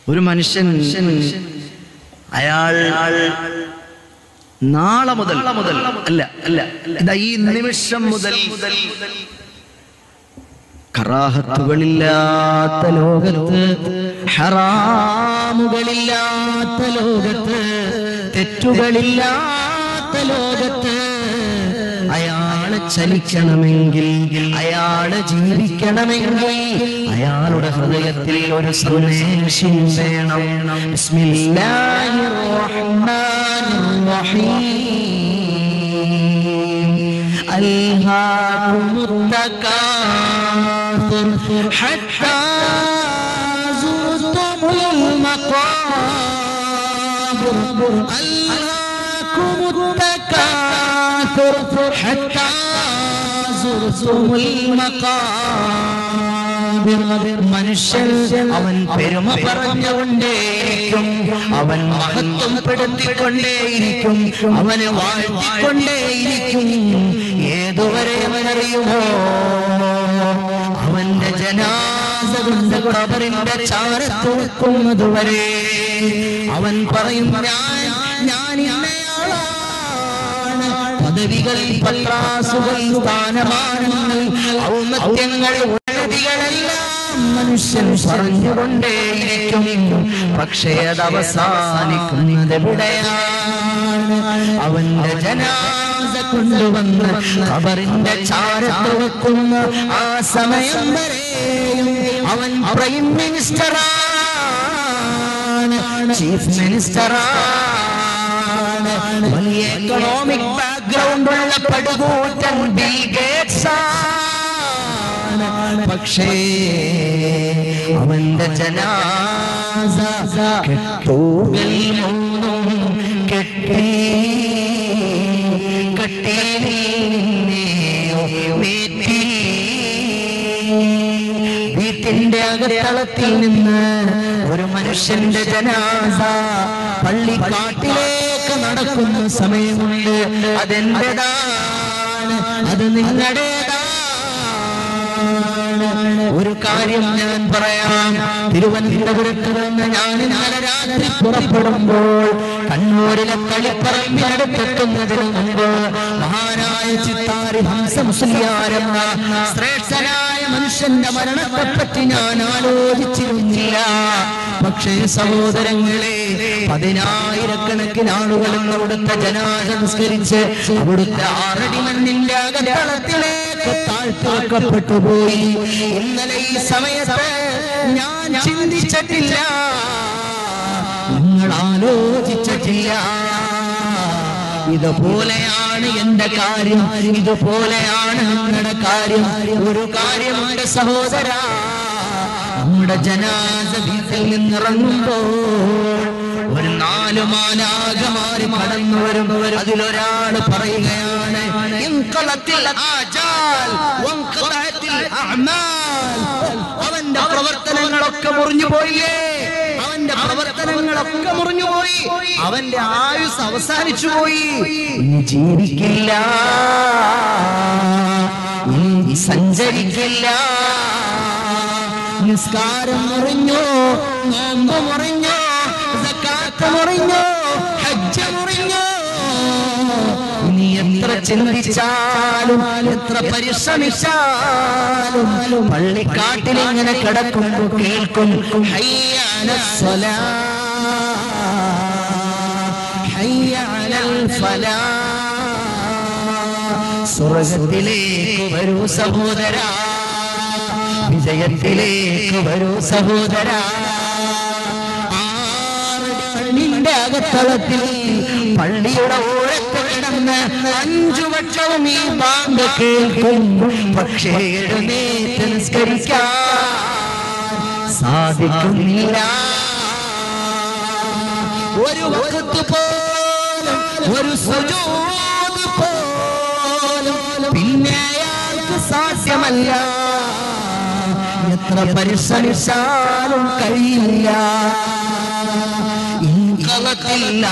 ഒരു മനുഷ്യൻ അയാൾ നാളെ മുതൽ മുതൽ അല്ല അല്ല ഇതാ ഈ നിമിഷം മുതൽ കറാഹത്തുകളില്ലാത്ത ലോകത്ത് ഹറാമുകളില്ലാത്ത ലോകത്ത് തെറ്റുകളില്ലാത്ത ലോകത്ത് അയാള് ചലിക്കണമെങ്കിൽ അയാള് ജീവിക്കണമെങ്കിൽ അയാളുടെ ഹൃദയത്തിൽ ഒരു സന്ദേശം വേണം ബിസ്മില്ലാഹിർ റഹ്മാനിർ റഹീം ألهاكم التكاثر حتى زرتم المقابر ألهاكم التكاثر حتى زرتم المقابر മനുഷ്യൻ അവൻ പെരുമ പറഞ്ഞുകൊണ്ടേയിരിക്കും അവൻ മഹത്വപ്പെടുത്തിക്കൊണ്ടേയിരിക്കും അവനെ വാഴ്ത്തിക്കൊണ്ടേയിരിക്കും ഏതുവരെ അവനറിയുമോ അവന്റെ ജനാസ കൊണ്ട് ഖബറിന്റെ ചാരത്ത് വെക്കുന്നതുവരെ അവൻ പറയും ഞാൻ ഞാൻ ഇന്നയാളാണ് പദവികൾ പത്രാസുകൾ സ്ഥാനമാനങ്ങൾ ഔന്നത്യങ്ങൾ ഉന്നതികളെല്ലാം മനുഷ്യൻ പറഞ്ഞുകൊണ്ടേയിരിക്കും പക്ഷേ അത് അവസാനിക്കുന്നത് എവിടെയാണ് അവന്റെ ജനാസ കൊണ്ടുവന്ന് ഖബറിന്റെ ചാരത്ത് വെക്കുന്ന ആ സമയം വരെയും അവൻ പ്രൈം മിനിസ്റ്ററാണ് ചീഫ് മിനിസ്റ്ററാണ് വലിയ എക്കണോമിക് ബാക്ക്ഗ്രൗണ്ട് ഉള്ള പടുകൂറ്റൻ ബിൽ ഗേറ്റ്സ് ആണ് പക്ഷേ അവന്റെ ജനാസ കെട്ടൂകൾ മൂന്നും കെട്ടി കെട്ടി വീട്ടിന്റെ അകത്തളത്തിൽ നിന്ന് ഒരു മനുഷ്യന്റെ ജനാസ പള്ളിക്കാട്ടിലേക്ക് നടക്കുന്ന സമയമുണ്ട് അതെന്റേതാണ് അത് നിങ്ങളുടേതാണ് ഒരു കാര്യം ഞാൻ പറയാം തിരുവനന്തപുരത്ത് നിന്ന് ഞാൻ ഇന്നലെ രാത്രി പുറപ്പെടുമ്പോൾ കണ്ണൂരിലെ കളിപ്പറമ്പിനടുത്തെത്തുന്നതിന് മുമ്പ് മഹാനായ ചിത്താരി ഹംസ മുസ്ലിയാരെന്ന ശ്രേഷ്ഠനായ മനുഷ്യന്റെ മരണത്തെപ്പറ്റി ഞാൻ ആലോചിച്ചിരുന്നില്ല പക്ഷേ സഹോദരങ്ങളെ പതിനായിരക്കണക്കിന് ആളുകളും അവിടുത്തെ ജനാസ സംസ്കരിച്ച് അവിടുത്തെ ആറടി മണ്ണിന്റെ അകത്തളത്തിലേക്ക് താഴ്ത്തി വെക്കപ്പെട്ടു പോയി ഇന്നലെ ഈ സമയത്ത് ഞാൻ ചിന്തിച്ചിട്ടില്ല നിങ്ങൾ ആലോചിച്ചിട്ടില്ല ഇതുപോലെയാണ് എന്റെ കാര്യം ഇതുപോലെയാണ് നിങ്ങളുടെ കാര്യം ഒരു കാര്യമുണ്ട് സഹോദര നമ്മുടെ ജനാസ വീട്ടിൽ നിന്നിറങ്ങുമ്പോൾ ഒരു നാല് മാലാകമാരി കടന്നു വരുമ്പോൾ അതിലൊരാൾ പറയുകയാണ് ഇൻഖലത്തിൽ ആജാൽ വൻഖലത്തിൽ അഅമാൽ. അവന്റെ പ്രവർത്തനങ്ങളൊക്കെ മുറിഞ്ഞു പോയില്ലേ അവന്റെ പ്രവർത്തനങ്ങളൊക്കെ മുറിഞ്ഞു പോയി അവന്റെ ആയുസ് അവസാനിച്ചു പോയി ഇനി ജീവിക്കില്ല ഇനി സഞ്ചരിക്കില്ല നിസ്കാരം മുറിഞ്ഞു നോമ്പ് മുറിഞ്ഞു സക്കാത്ത് മുറിഞ്ഞു ഹജ്ജ് മുറിഞ്ഞു ഇനി എത്ര ചിന്തിച്ചാലും എത്ര പരിശ്രമിച്ചാലും പള്ളിക്കാട്ടിൽ ഇങ്ങനെ കിടക്കുമ്പോ കേൾക്കും ഹയ്യാന സ്വലാ ഹയ്യാനൽ ഫലാ സ്വർഗത്തിലേക്ക് വരൂ സഹോദര വിജയത്തിലേക്ക് വരൂ സഹോദര പള്ളിയുടെ അകത്തളത്തിൽ പള്ളിയുടെ ഓരത്ത് കിടന്ന് അഞ്ചു വട്ടവും ഈ ബാങ്ക് കേൾക്കും പക്ഷേ എഴുന്നേറ്റ് നിസ്കരിക്കാൻ സാധിക്കുന്നില്ല ഒരു വകത്ത് പോലും ഒരു സുജൂദ് പോലും പിന്നെ അയാൾക്ക് സാധ്യമല്ല എത്ര പരിശ്രമിച്ചാലും കഴിയില്ല ഇൻകലത്തില്ല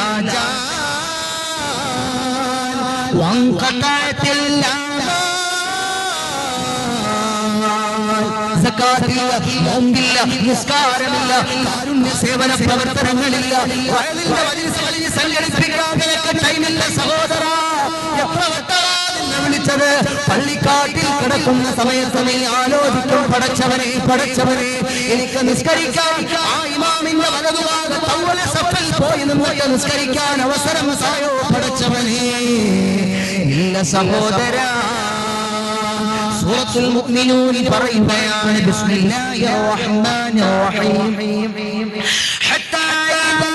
വങ്കത്തില്ല സക്കാത്തില്ല നോമ്പില്ല നിസ്കാരമില്ല കാരുണ്യ സേവന പ്രവർത്തനങ്ങളില്ല വയലിന്റെ വലിയ വലിയ സംഘടിപ്പിക്കാൻ നിനക്ക് ടൈമില്ല സഹോദര എത്ര വട്ടമാ നിന്നെ വിളിച്ചത് പള്ളിക്കാട്ടിൽ കിടക്കുന്ന സമയത്ത് നീ ആലോചിക്കും പടച്ചവനെ പടച്ചവനെ എനിക്ക് നിസ്കരിക്കാൻ ആ ഇമാമിന്റെ വലതുഭാഗ തവല സഫൽ പോയി നിന്നിട്ട് നിസ്കരിക്കാൻ അവസരം സായോ പടച്ചവനെ ഇല്ല സഹോദര സൂറത്തുൽ മുഅ്മിനൂൻ പറയുകയാണ് ബിസ്മില്ലാഹിർ റഹ്മാനിർ റഹീം ഹത്താ ഇദാ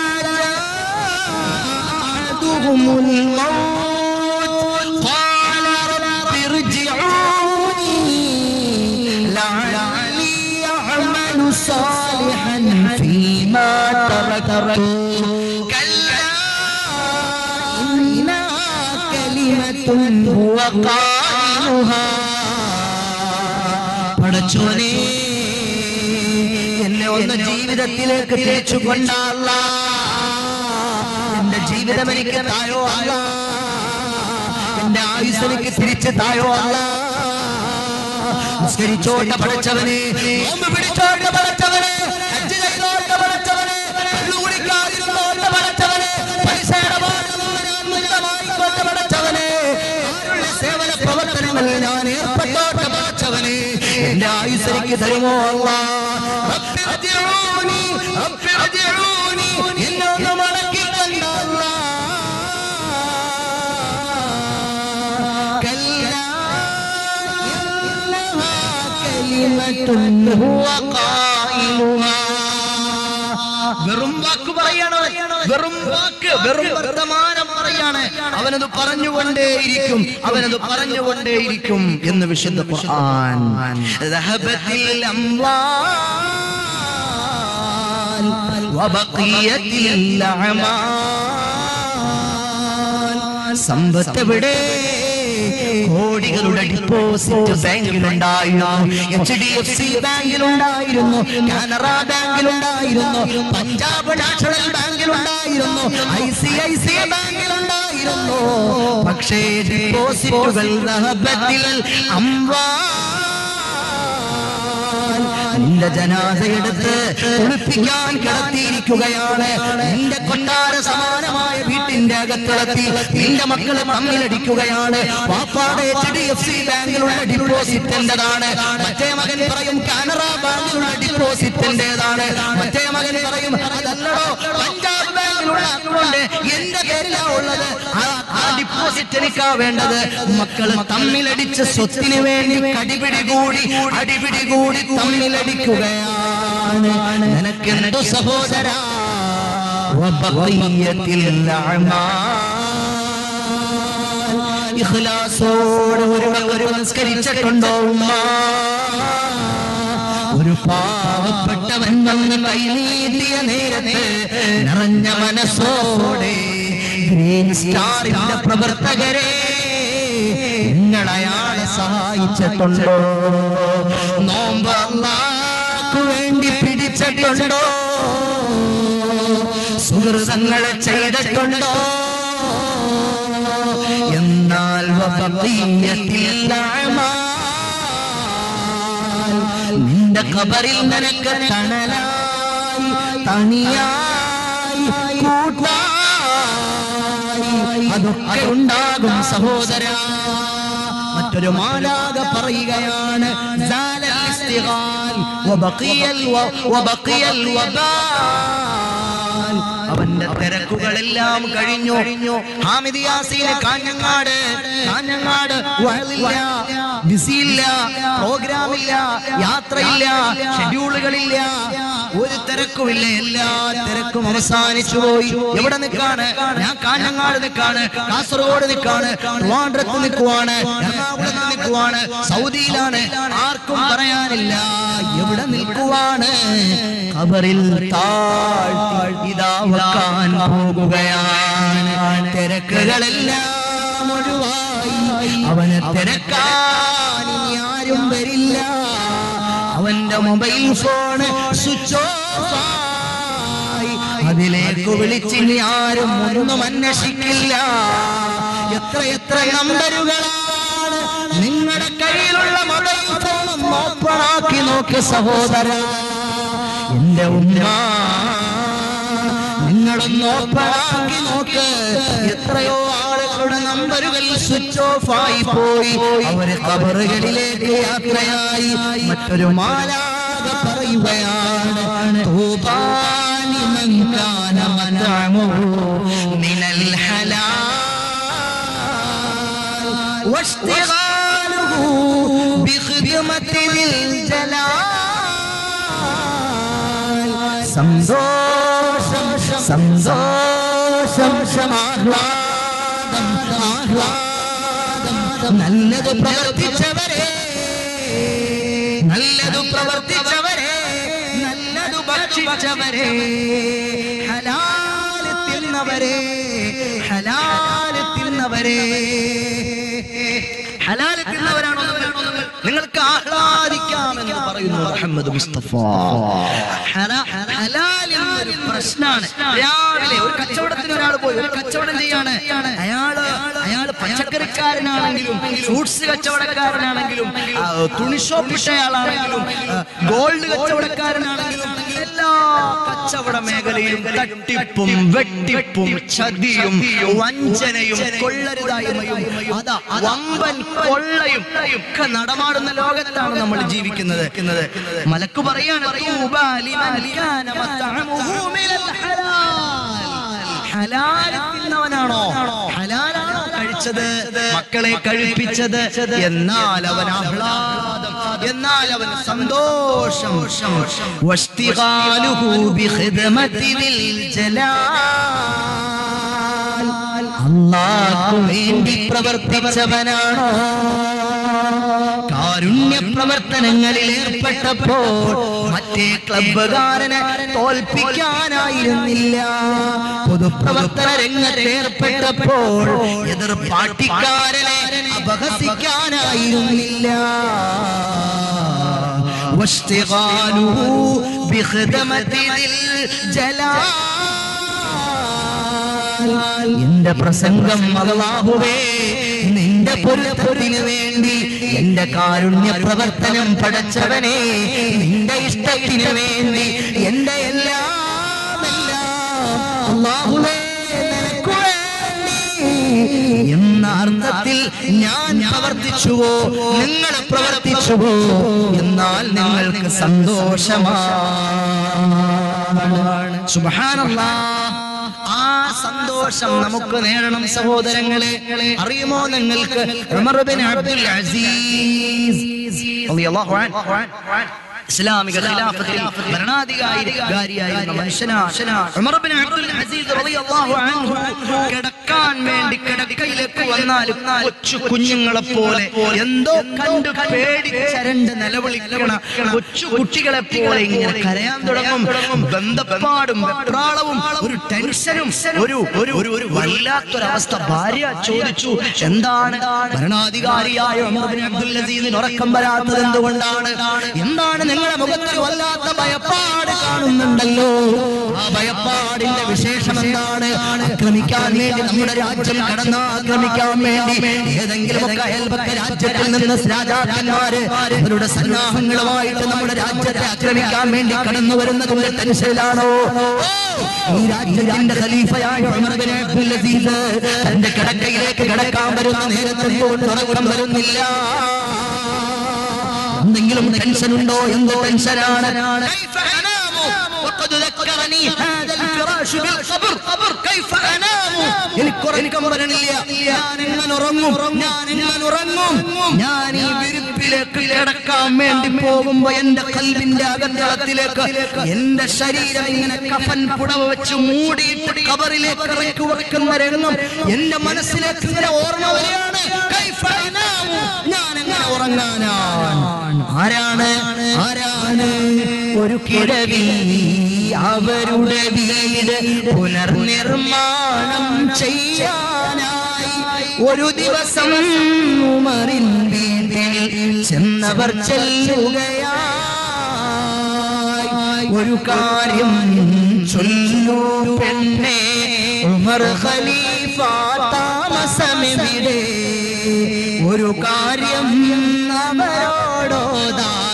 ജാഅതുഹുമുൽ മൗത്ത് ഖാല റബ്ബി ഇർജിഊനി ലഅല്ലി അഅമലു സാലിഹൻ ഫീമാ തറക്തു കല്ലാ إنها كلمة هو قائلها പടച്ചോനെ എന്നെ ഒന്ന് ജീവിതത്തിലേക്ക് തിരിച്ചു കൊണ്ടല്ല എന്റെ ജീവിതം എനിക്ക് തായോ അല്ല എന്റെ ആയുസ് എനിക്ക് തിരിച്ച് തായോ അല്ല നിസ്കരിച്ചോട്ട പടച്ചവനെ നോമ്പ് പിടിച്ചോട്ട പടച്ചവനെ ഹജ്ജ് ചെയ്തോട്ട പടച്ചവനെ കള്ളു കുടിക്കാതിരുന്നോട്ട പടച്ചവനെ പൈസയുടെ ഭാഗത്ത് നിന്ന് ഞാൻ മുക്തമായിക്കോട്ട പടച്ചവനെ ആരുള്ള സേവന പ്രവർത്തനങ്ങളിൽ ഞാൻ ഏർപ്പെട്ടോട്ട പടച്ചവനെ എന്റെ ആയുസ് എനിക്ക് തരുമോ അല്ല റബ്ബി റജിഊനി, റബ്ബി റജിഊനി, എന്നെ ഒന്ന് മടക്കി തന്നല്ല كلا إنها كلمة هو قائلها വെറും വാക്ക് പറയാണ് വെറും വാക്ക് വെറും വർത്തമാനം പറയാണ് അവനത് പറഞ്ഞുകൊണ്ടേയിരിക്കും അവനത് പറഞ്ഞുകൊണ്ടേയിരിക്കും എന്ന് വിശുദ്ധ ഖുർആൻ ذهبت الأموال وبقيت الأعمال സമ്പത്ത് എവിടെ കോടികളുടെ ഡിപ്പോസിറ്റ് ബാങ്കിലുണ്ടായിരുന്നു എച്ച് ഡി എഫ് സി ബാങ്കിലുണ്ടായിരുന്നു കാനറ ബാങ്കിലുണ്ടായിരുന്നു പഞ്ചാബ് നാഷണൽ ബാങ്കിലുണ്ടായിരുന്നു ഐ സി ഐ സി ബാങ്കിലുണ്ടായിരുന്നു പക്ഷേ ഡിപ്പോസിറ്റുകൾ നഹബത്തിൽ അംവാ നിന്റെ ജനാസ എടുത്ത് കുളിപ്പിക്കാൻ കിടത്തിയിരിക്കുകയാണ് നിന്റെ കൊട്ടാര സമാനമായ വീട്ടിന്റെ അകത്തിളത്തി നിന്റെ മക്കളെ തമ്മിലടിക്കുകയാണ് പാപ്പാടെ എച്ച് ഡി എഫ് സി ബാങ്കിലുള്ള ഡിപ്പോസിറ്റ് എന്റേതാണ് മറ്റേ മകൻ പറയും കാനറ ബാങ്കിലുള്ള ഡിപ്പോസിറ്റ് എന്റേതാണ് മറ്റേ മകൻ പറയും അതല്ലടോ പഞ്ചാബ് ബാങ്കിലുള്ള അക്കൗണ്ട് എന്റെ പേരിലാ ഉള്ളത് ആ- ആ ഡിപ്പോസിറ്റ് എനിക്കാ വേണ്ടത് മക്കൾ തമ്മിലടിച്ച് സ്വത്തിന് വേണ്ടി കടിപിടി കൂടി അടിപിടി കൂടി തമ്മിലടിക്കുകയാണ് നിനക്ക് എന്തു സഹോദര ഇഖ്ലാസോടെ ഒരു ഒരു നിസ്കരിച്ചിട്ടുണ്ടോ ഉമ്മ ഒരു പാവപ്പെട്ടവൻ വന്ന് കൈനീട്ടിയ നേരത്ത് നിറഞ്ഞ മനസ്സോടെ ഗ്രീൻ സ്റ്റാറിന്റെ പ്രവർത്തകരെ നിങ്ങൾ അയാളെ സഹായിച്ചിട്ടുണ്ടോ നോമ്പ് അല്ലാഹ്ക്ക് വേണ്ടി പിടിച്ചിട്ടുണ്ടോ സുഹൃതങ്ങളെ ചെയ്തിട്ടുണ്ടോ എന്നാൽ വബഖിയ്യത്തിൽ അഅമാൽ നിന്റെ ഖബറിൽ നിനക്ക് തണലായി തണിയായി കൂട്ടായി അതൊക്കെ ഉണ്ടാകും സഹോദര മറ്റൊരു മാലാക പറയുകയാണ് زال الاستغال وبقي الو- وبقي الوبال അവന്റെ തിരക്കുകളെല്ലാം കഴിഞ്ഞു ഹാമിദ് യാസീന് കാഞ്ഞങ്ങാട് കാഞ്ഞങ്ങാട് വയലില്ല ബിസിയില്ല പ്രോഗ്രാമില്ല യാത്രയില്ല ഷെഡ്യൂളുകളില്ല ഒരു തിരക്കുമില്ല എല്ലാ തിരക്കും അവസാനിച്ചു പോയി എവിടെ നിൽക്കാണ് ഞാൻ കാഞ്ഞങ്ങാട് നിൽക്കാണ് കാസർഗോഡ് നിൽക്കാണ് ട്രിവാൻഡ്രത്ത് നിൽക്കുവാണ് എറണാകുളത്ത് നിൽക്കുവാണ് സൗദിയിലാണ് ആർക്കും പറയാനില്ല എവിടെ നിൽക്കുവാണ് ഖബറിൽ താഴ്ത്തി ഇതാ വെക്കാൻ പോകുകയാണ് തിരക്കുകളെല്ലാം ഒഴിവായി അവനെ തിരക്കാൻ ഇനി ആരും വരില്ല അവന്റെ മൊബൈൽ ഫോൺ സ്വിച്ച് ഓഫ് ആയി അതിലേക്ക് വിളിച്ചിനി ആരും ഒന്നും അന്വേഷിക്കില്ല എത്ര എത്ര നമ്പറുകളാണ് നിങ്ങളുടെ കയ്യിലുള്ള മൊബൈൽ ഫോണും ഓപ്പണാക്കി നോക്ക് സഹോദര എന്റെ ഉമ്മ നിങ്ങളൊന്ന് ഓപ്പണാക്കി നോക്ക് എത്രയോ ആളുകളുടെ നമ്പറുകൾ സ്വിച്ച് ഓഫ് ആയി പോയി അവര് കബറുകളിലേക്ക് യാത്രയായി മറ്റൊരു മാലാക പറയുകയാണ് തൂബാനി മൻ കാന മത്അമുഹു മിനൽ ഹലാൽ വاشتغاله بخدمة ذي الجلال സന്തോഷം സന്തോഷം ആഹ്ലാദം ആഹ്ലാദം നല്ലത് പ്രവർത്തിച്ചവരെ നല്ലത് പ്രവർത്തിച്ചവരെ നല്ലത് ഭക്ഷിച്ചവരെ ഹലാല് തിന്നവരെ ഹലാല് തിന്നവരെ ഹലാല് തിന്നവരാണോ നിങ്ങൾ? നിങ്ങൾക്ക് ആഹ്ലാദിക്കാമെന്ന് പറയുന്നു മുഹമ്മദ് മുസ്തഫ ഹല- ഹലാൽ എന്നൊരു പ്രശ്നമാണ് രാവിലെ ഒരു കച്ചവടത്തിന് ഒരാൾ പോയി ഒരു കച്ചവടം ചെയ്യാണ് അയാള് അയാള് പച്ചക്കറിക്കാരനാണെങ്കിലും ഫ്രൂട്ട്സ് കച്ചവടക്കാരനാണെങ്കിലും ആ, തുണി ഷോപ്പ് ഇട്ടയാളാണെങ്കിലും ഗോൾഡ് കച്ചവടക്കാരനാണെങ്കിലും എല്ലാ കച്ചവട മേഖലയിലും തട്ടിപ്പും വെട്ടിപ്പും ചതിയും വഞ്ചനയും കൊള്ളരുതായ്മയും അതാ വമ്പൻ കൊള്ളയും ഒക്കെ നടമാടുന്ന ലോകത്താണ് നമ്മൾ ജീവിക്കുന്നത് മലക്ക് പറയാണ് "തൂബാ ലിമൻ കാന മത്അമുഹു മിനൽ ഹലാൽ." ഹലാൽ തിന്നവനാണോ ഹലാലാണോ കഴിച്ചത് മക്കളെ കഴിപ്പിച്ചത് എന്നാൽ അവൻ ആഹ്ലാദം എന്നാൽ അവൻ സന്തോഷം വഷ്തിഗാലുഹു ബിഖിദ്മതി ദിൽ ജലാൽ അല്ലാഹു വേണ്ടി പ്രവർത്തിച്ചവനാണോ കാരുണ്യ പ്രവർത്തനങ്ങളിൽ ഏർപ്പെട്ടപ്പോൾ മറ്റേ ക്ലബ്ബുകാരനെ തോൽപ്പിക്കാനായിരുന്നില്ല പൊതുപ്രവർത്തന രംഗത്ത് ഏർപ്പെട്ടപ്പോൾ എതിർ പാർട്ടിക്കാരനെ അപഹസിക്കാനായിരുന്നില്ല واشتغاله بخدمة ذي الجلال എന്റെ പ്രസംഗം അള്ളാഹുവേ നിന്റെ പൊരുത്തത്തിന് വേണ്ടി എന്റെ കാരുണ്യ പ്രവർത്തനം പടച്ചവനെ നിന്റെ ഇഷ്ടത്തിന് വേണ്ടി എന്റെ എല്ലാം എല്ലാം അള്ളാഹുവേ നിനക്ക് വേണ്ടി എന്ന അർത്ഥത്തിൽ ഞാൻ പ്രവർത്തിച്ചുവോ നിങ്ങൾ പ്രവർത്തിച്ചുവോ എന്നാൽ നിങ്ങൾക്ക് സന്തോഷമാണ് സുബ്ഹാനല്ലാ ആ സന്തോഷം നമുക്ക് നേടണം സഹോദരങ്ങളെ അറിയുമോ നിങ്ങൾക്ക് ഉമർ ബിൻ അബ്ദുൽ അസീസ് റളിയല്ലാഹു അൻഹു ഇസ്ലാമിക ഖിലാഫത്തിൽ ഭരണാധികാരിയായിരുന്ന മനുഷ്യനാണ് ഉമർ ബിൻ അബ്ദുൽ അസീസ് റളിയല്ലാഹു അൻഹു കിടക്കാൻ വേണ്ടി കിടക്കയിലേക്ക് വന്നാൽ കൊച്ചു കുഞ്ഞുങ്ങളെ പോലെ എന്തോ കണ്ടു പേടിച്ചരണ്ട് നിലവിളിക്കണ കൊച്ചു കുട്ടികളെ പോലെ ഇങ്ങനെ കരയാൻ തുടങ്ങും ബന്ധപ്പാടും വെപ്രാളവും ഒരു ടെൻഷനും ഒരു ഒരു ഒരു ഒരു വല്ലാത്തൊരവസ്ഥ ഭാര്യ ചോദിച്ചു എന്താണ് ഭരണാധികാരിയായ ഉമർ ബിൻ അബ്ദുൽ അസീസിന് ഉറക്കം വരാത്തത് എന്തുകൊണ്ടാണ് എന്താണ് നിങ്ങളുടെ മുഖത്ത് വല്ലാത്ത ഭയപ്പാട് കാണുന്നുണ്ടല്ലോ ആ ഭയപ്പാടിന്റെ വിശേഷം എന്താണ് ആക്രമിക്കാൻ വേണ്ടി നമ്മുടെ രാജ്യം കടന്ന് ആക്രമിക്കാൻ വേണ്ടി ഏതെങ്കിലും ഒക്കെ അയൽപക്ക രാജ്യത്തിൽ നിന്ന് രാജാക്കന്മാര് അവരുടെ സന്നാഹങ്ങളുമായിട്ട് നമ്മുടെ രാജ്യത്തെ ആക്രമിക്കാൻ വേണ്ടി കടന്നു വരുന്നതിന്റെ ടെൻഷനിലാണോ ഈ രാജ്യത്തിന്റെ ഖലീഫയായ ഉമർ ബിൻ അബ്ദുൽ അസീസ് തന്റെ കിടക്കയിലേക്ക് കിടക്കാൻ വരുന്ന നേരത്തെ ഉറക്കം വരുന്നില്ല എന്തെങ്കിലും ടെൻഷൻ ഉണ്ടോ എന്ത് ടെൻഷനാണ് كيف أنام وقد ذكرني هذا الفراش بالقبر كيف أنام എനിക്ക് ഉറക്കം വരണില്ല ഞാൻ എങ്ങനെ ഉറങ്ങും ഞാൻ എങ്ങനെ ഉറങ്ങും ഞാൻ ഈ വിരിപ്പിലേക്ക് കിടക്കാൻ വേണ്ടി പോകുമ്പോ എന്റെ കൽവിന്റെ അകത്തളത്തിലേക്ക് എന്റെ ശരീരം ഇങ്ങനെ കഫൻ പുടവ വെച്ച് മൂടിയിട്ട് കബറിലേക്ക് ഇറക്കി വെക്കുന്ന രംഗം എന്റെ മനസ്സിലേക്ക് ഇങ്ങനെ ഓർമ്മ വരികയാണ് കൈഫ അനാമു. ഞാൻ എങ്ങനെ ഉറങ്ങാനാണ് ആരാണ് ആരാണ് ഒരു കിഴവി അവരുടെ വീട് പുനർനിർമ്മാണം ചെയ്യാനായി ഒരു ദിവസം ഉമറിൻ വീട്ടിൽ ചെന്നവർ ചെല്ലുകയായി ഒരു കാര്യം ചൊല്ലൂ പെണ്ണെ ഉമർ ഖലീഫ താമസമെവിടെ ഒരു കാര്യം അവരോടോതാ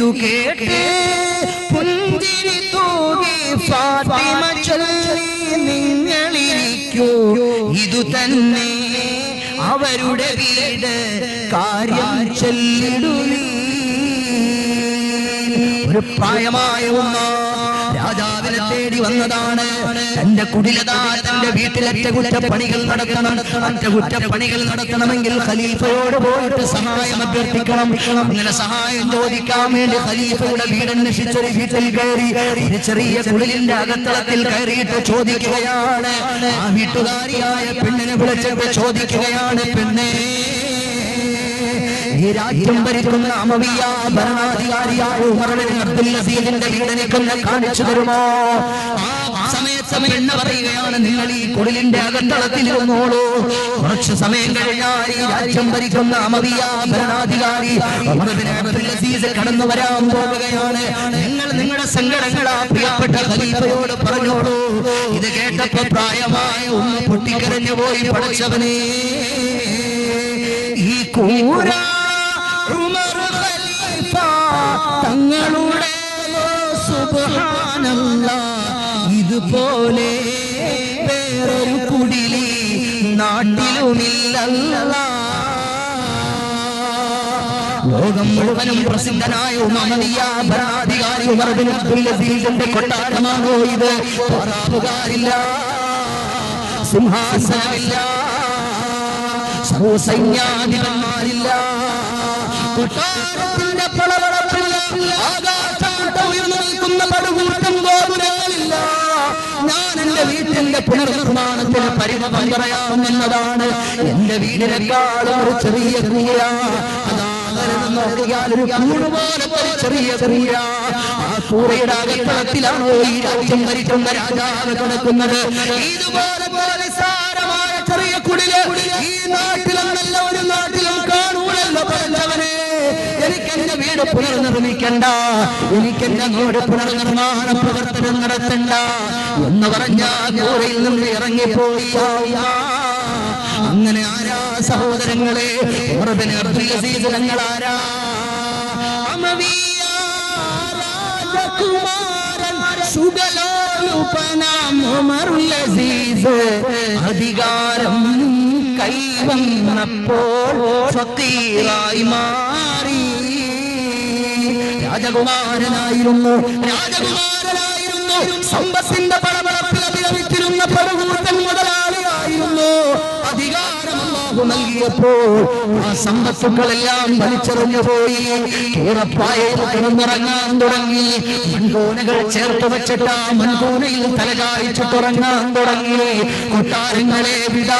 ഇതു കേട്ട് പുഞ്ചിരി തൂകി ഫാത്തിമ ചൊല്ലി നിങ്ങളിരിക്കൂ ഇതു തന്നെ അവരുടെ വീട് കാര്യം ചൊല്ലിടുവീ ഒരു പ്രായമായ ഉമ്മ രാജാവിനെ തേടി വന്നതാണ് തന്റെ കുടിലതാ തന്റെ വീട്ടിൽ അറ്റകുറ്റപ്പണികൾ നടത്തണം അറ്റകുറ്റപ്പണികൾ നടത്തണമെങ്കിൽ ഖലീഫയോട് പോയിട്ട് സഹായം അഭ്യർത്ഥിക്കണം അങ്ങനെ സഹായം ചോദിക്കാൻ വേണ്ടി ഖലീഫയുടെ വീടന്വേഷിച്ചൊരു വീട്ടിൽ കയറി ഒരു ചെറിയ കുടിലിന്റെ അകത്തളത്തിൽ കയറിയിട്ട് ചോദിക്കുകയാണ് ആ വീട്ടുകാരിയായ പെണ്ണിനെ വിളിച്ചിട്ട് ചോദിക്കുകയാണ് പെണ്ണേ ഈ രാജ്യം ഭരിക്കുന്ന അമവിയ ഭരണാധികാരിയായ ഉമറിന് അബ്ദുൽ അസീദിന്റെ വീടനിക്കൊന്ന് കാണിച്ചു തരുമോ ആ സമയത്ത് പെണ്ണ് പറയുകയാണ് നിങ്ങൾ ഈ കുടിലിന്റെ അകത്തളത്തിൽ ഇരുന്നോളൂ കുറച്ച് സമയം കഴിഞ്ഞാൽ ഈ രാജ്യം ഭരിക്കുന്ന അമവിയ ഭരണാധികാരി ഉമറിന് അബ്ദുൽ അസീസ് കടന്നു വരാൻ പോവുകയാണ് നിങ്ങൾ നിങ്ങളുടെ സങ്കടങ്ങൾ ആ പ്രിയപ്പെട്ട ഖലീഫയോട് പറഞ്ഞോളൂ ഇത് കേട്ടപ്പോ പ്രായമായ ഉമ്മ പൊട്ടിക്കരഞ്ഞു പോയി പഠിച്ചവനേ ഈ കൂര ഉമർ ഖലീഫ തങ്ങളുടെ സുബ്ഹാനല്ല ഇതുപോലെ വേറൊരു കുടിലി നാട്ടിലുമില്ലല്ല ലോകം മുഴുവനും പ്രസിദ്ധനായ ഉമമദിയ ഭരണാധികാരി ഉമർ ബിൻ അബ്ദുൽ അസീസിന്റെ കൊട്ടാരമാണോ ഇത് പറാപ്പുകാരില്ല സിംഹാസനമില്ല സർവസൈന്യാധിപന്മാരില്ല കൊട്ടാരത്തിന്റെ പളവളപ്പില്ല ആകാശാട്ട ഉയർന്നു നിൽക്കുന്ന പടുകൂട്ടം ഗോപുരങ്ങളില്ല ഞാൻ എന്റെ വീട്ടിന്റെ പുനർനിർമ്മാണത്തിന് പരിമളം പറയാമെന്നതാണ് എന്റെ വീടിനേക്കാളും ഒരു ചെറിയ ക്രിയ അതാകരുത് നോക്കിയാൽ ഒരു കൂട് പോലത്തെ ഒരു ചെറിയ ക്രിയ ആ കൂറയുടെ അകത്തളത്തിലാണോ ഈ രാജ്യം ഭരിക്കുന്ന രാജാവ് കിടക്കുന്നത് ഇതുപോലെ പോലെ സാരമായ ചെറിയ കുടില് ഈ നാട്ടിലൊന്നല്ല ഒരു നാട്ടിലും കാണൂലല്ലോ പറഞ്ഞവനെ എനിക്ക് എന്റെ വീട് പുനർനിർമ്മിക്കണ്ട എനിക്ക് എന്റെ അങ്ങോട്ട് പുനർനിർമ്മാണ പ്രവർത്തനം നടത്തണ്ട എന്ന് പറഞ്ഞ കൂറയിൽ നിന്ന് ഇറങ്ങിപ്പോയി ആ അങ്ങനെ ആരാ സഹോദരങ്ങളെ ഉമർബിന് അബ്ദുൽ അസീസ് ഞങ്ങൾ ആരാ അമവിയ രാജകുമാരൻ സുഗലോലുപനാം ഉമറുൽ അസീസ് അധികാരം കൈവന്നപ്പോൾ ഫക്കീറായി മാറി രാജകുമാരനായിരുന്നു രാജകുമാരനായിരുന്നു സമ്പത്തിന്റെ പടപടപ്പിൽ അഭിനമിച്ചിരുന്ന പടുകൂട്ടൻ മുതലാളിയായിരുന്നു അധികാരം അല്ലാഹു നൽകിയപ്പോൾ ആ സമ്പത്തുക്കളെല്ലാം വലിച്ചെറിഞ്ഞു പോയി കേറപ്പായയിൽ കിടന്നിറങ്ങാൻ തുടങ്ങി മൺകൂനകൾ ചേർത്ത് വെച്ചിട്ട് ആ മൺകൂനയിൽ തലകായിച്ചിട്ടുറങ്ങാൻ തുടങ്ങി കൊട്ടാരങ്ങളെ വിടാ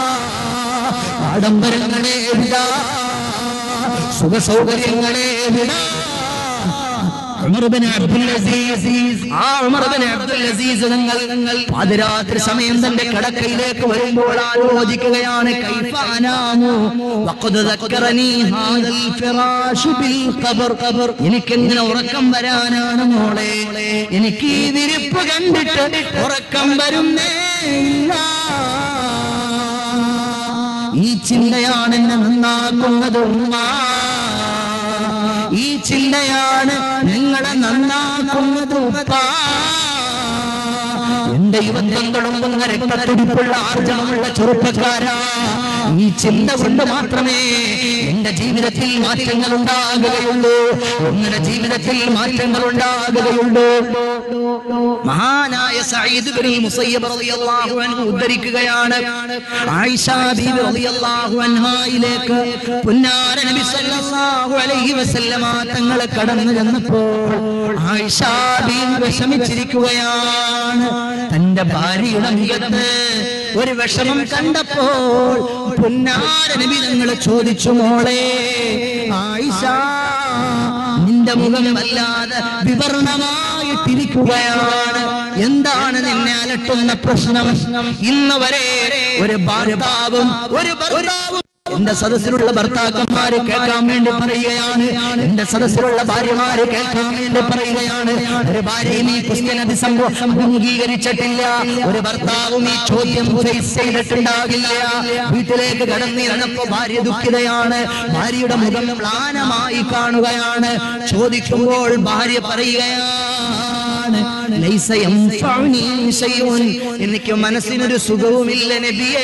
ആഡംബരങ്ങളെ വിടാ സുഖസൗകര്യങ്ങളെ വിടാ ഉമർ ബിൻ അബ്ദുൽ അസീസ് ആ ഉമർ ബിൻ അബ്ദുൽ അസീസ് നിങ്ങൾ നിങ്ങൾ പാതിരാത്രി സമയം തന്റെ കടക്കയിലേക്ക് വരുമ്പോൾ ആലോചിക്കുകയാണ് കൈഫ അനാമു വഖദ് ദക്കറനി ഹാദൽ ഫിറാശു ബിൽ ഖബർ ഖബർ എനിക്കെങ്ങനെ ഉറക്കം വരാനാണ് മോളെ എനിക്ക് ഈ വിരിപ്പ് കണ്ടിട്ട് ഉറക്കം വരുന്നേ ഇല്ല ഈ ചിന്തയാണ് എന്നെ നന്നാക്കുന്നത് ഉമ്മ ഈ ചിന്തയാണ് നിങ്ങളെ നന്നാക്കുന്നത് ഉപ്പ എന്റെ യുവത്വങ്ങളും ഒന്ന് രക്തത്തുടിപ്പുള്ള ആർജവമുള്ള ചെറുപ്പക്കാരാ ഈ ചിന്ത കൊണ്ട് മാത്രമേ എന്റെ ജീവിതത്തിൽ മാറ്റങ്ങൾ ഉണ്ടാകുകയുള്ളൂ നിങ്ങളുടെ ജീവിതത്തിൽ മാറ്റങ്ങൾ ഉണ്ടാകുകയുള്ളൂ മഹാനായ സഈദ് ബിൻ മുസയ്യബ് റളിയല്ലാഹു അൻഹു ഉദ്ധരിക്കുകയാണ് ആയിഷ ബീബി റളിയല്ലാഹു അൻഹായിലേക്ക് പുന്നാര നബി സല്ലല്ലാഹു അലൈഹി വസല്ലമ തങ്ങൾ കടന്നു ചെന്നപ്പോൾ ആയിഷ ബീബി വിഷമിച്ചിരിക്കുകയാണ് തന്റെ ഭാര്യയുടെ മുഖത്ത് ഒരു വിഷമം കണ്ടപ്പോൾ പുന്നാര നബി തങ്ങൾ ചോദിച്ചു മോളെ ആയിഷ നിന്റെ മുഖം വല്ലാതെ വിവരണമായിട്ടിരിക്കുകയാണ് എന്താണ് നിന്നെ അലട്ടുന്ന പ്രശ്നം ഇന്ന് വരെ ഒരു ഭർത്താവും ഒരു ഭർത്താവും എന്റെ സദസ്സിലുള്ള ഭർത്താക്കന്മാര് കേൾക്കാൻ വേണ്ടി പറയുകയാണ് എന്റെ സദസ്സിലുള്ള ഭാര്യമാര് കേൾക്കാൻ വേണ്ടി പറയുകയാണ് ഒരു ഭാര്യയും ഈ ക്രിസ്ത്യൻ അതിസംഭവം അംഗീകരിച്ചിട്ടില്ല ഒരു ഭർത്താവും ഈ ചോദ്യം ഫേസ് ചെയ്തിട്ടുണ്ടാകില്ല വീട്ടിലേക്ക് കടന്നിരുന്നപ്പോ ഭാര്യ ദുഃഖിതയാണ് ഭാര്യയുടെ മുഖം മ്ലാനമായി കാണുകയാണ് ചോദിക്കുമ്പോൾ ഭാര്യ പറയുകയാണ് "ലൈസ യൻഫഉനി ശൈഉൻ." എനിക്ക് മനസ്സിനൊരു സുഖവുമില്ല നബിയേ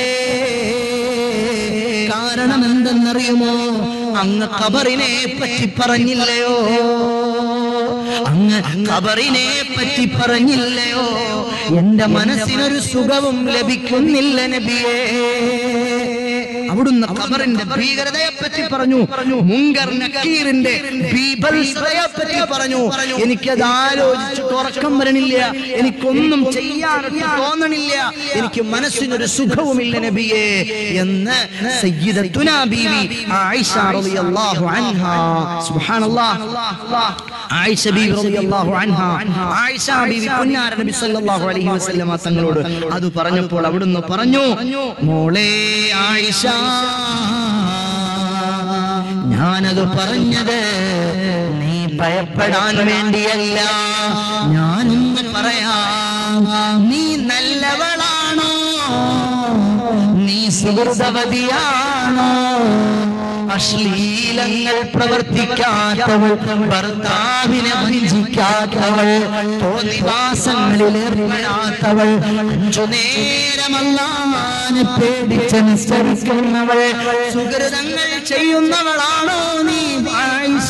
കാരണം എന്തെന്നറിയുമോ അങ്ങ് ഖബറിനെ പറ്റി പറഞ്ഞില്ലയോ അങ്ങ് ഖബറിനെ പറ്റി പറഞ്ഞില്ലയോ എന്റെ മനസ്സിനൊരു സുഖവും ലഭിക്കുന്നില്ല നബിയേ അവിടുന്ന് ഖബറിന്റെ ഭീകരതയെ പറ്റി പറഞ്ഞു മുങ്കർ നക്കീറിന്റെ ബീഭത്സതയെ പറ്റി പറഞ്ഞു എനിക്കത് ആലോചിച്ചിട്ട് ഉറക്കം വരണില്ല എനിക്കൊന്നും ചെയ്യാനൊക്കെ തോന്നണില്ല എനിക്ക് മനസ്സിനൊരു സുഖവുമില്ല നബിയെ എന്ന് സയ്യിദത്തുനാ ബീവി ആയിഷ റളിയല്ലാഹു അൻഹാ സുബ്ഹാനല്ലാഹ് ആയിഷ ബീവി റളിയല്ലാഹു അൻഹാ ആയിഷ ബീവി പുന്നാര നബി സല്ലല്ലാഹു അലൈഹി വസല്ലമ തങ്ങളോട് അത് പറഞ്ഞപ്പോൾ അവിടുന്ന് പറഞ്ഞു മോളെ ആയിഷ ഞാനത് പറഞ്ഞത് നീ ഭയപ്പെടാൻ വേണ്ടിയല്ല ഞാനൊന്ന് പറയാം നീ നല്ലവളാണോ നീ സുഹൃതവതിയാണോ അശ്ലീലങ്ങൾ പ്രവർത്തിക്കാത്തവൾ ഭർത്താവിനെ വഞ്ചിക്കാത്തവൾ തോന്നിവാസങ്ങളിൽ ഏർപ്പെടാത്തവൾ അഞ്ചു നേരമല്ലാനെ പേടിച്ചനുസരിക്കുന്നവൾ സുഹൃതങ്ങൾ ചെയ്യുന്നവളാണോ നീ ആയിഷ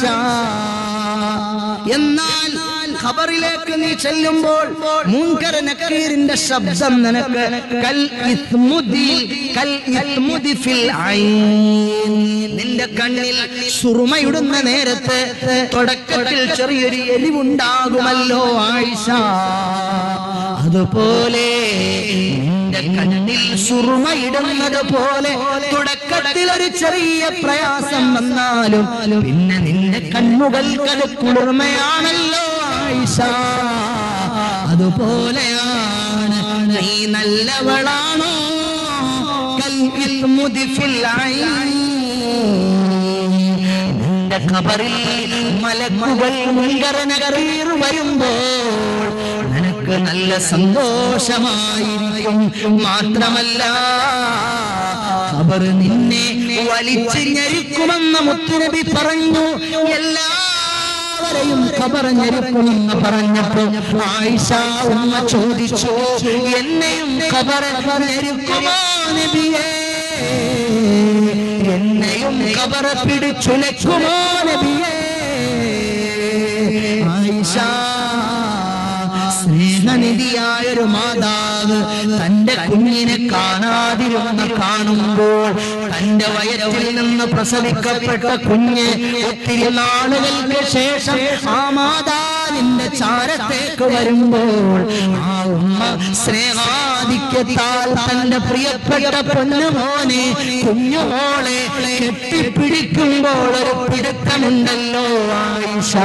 എന്നാൽ ഖബറിലേക്ക് നീ ചെല്ലുമ്പോൾ മുൻകര നക്കീറിന്റെ ശബ്ദം നിനക്ക് കൽ ഇസ്മുദി കൽ ഇസ്മുദി ഫിൽ ഐൻ നിന്റെ കണ്ണിൽ സുറുമയിടുന്ന നേരത്ത് തുടക്കത്തിൽ ചെറിയൊരു എരിവുണ്ടാകുമല്ലോ ആയിഷ അതുപോലെ നിന്റെ കണ്ണിൽ സുറുമയിടുന്നത് പോലെ തുടക്കത്തിൽ ഒരു ചെറിയ പ്രയാസം വന്നാലും പിന്നെ നിന്റെ കണ്ണുകൾക്കത് കുളിർമയാണല്ലോ ആയിഷ അതുപോലെയാണ് നീ നല്ലവളാണോ കൽവിൽ മുദിഫിൽ നിന്റെ ഖബറിൽ മലക്കുകൾ മുൻകരനകറീർ വരുമ്പോൾ നിനക്ക് നല്ല സന്തോഷമായിരിക്കും മാത്രമല്ല ഖബർ നിന്നെ വലിച്ചു ഞെരുക്കുമെന്ന് മുത്തുനബി പറഞ്ഞു എല്ലാവരെയും ഖബർ ഞെരുക്കുമെന്ന് പറഞ്ഞപ്പോ ആയിഷ ഉമ്മ ചോദിച്ചു എന്നെയും ഖബർ ഞെരുക്കുമോ നബിയേ എന്നെയും ഖബർ പിടിച്ചുലക്കുമോ നബിയേ ആയിഷ സ്നേഹനിധിയായ ഒരു മാതാവ് തന്റെ കുഞ്ഞിനെ കാണാതിരുന്ന് കാണുമ്പോൾ തന്റെ വയറ്റിൽ നിന്ന് പ്രസവിക്കപ്പെട്ട കുഞ്ഞ് ഒത്തിരി നാളുകൾക്ക് ശേഷം ആ മാതാവിന്റെ ചാരത്തേക്ക് വരുമ്പോൾ ആ ഉമ്മ സ്നേഹാധിക്യത്താൽ തന്റെ പ്രിയപ്പെട്ട പൊന്നുമോനെ കുഞ്ഞുമോളെ കെട്ടിപ്പിടിക്കുമ്പോൾ ഒരു പിടുത്തമുണ്ടല്ലോ ആയിഷ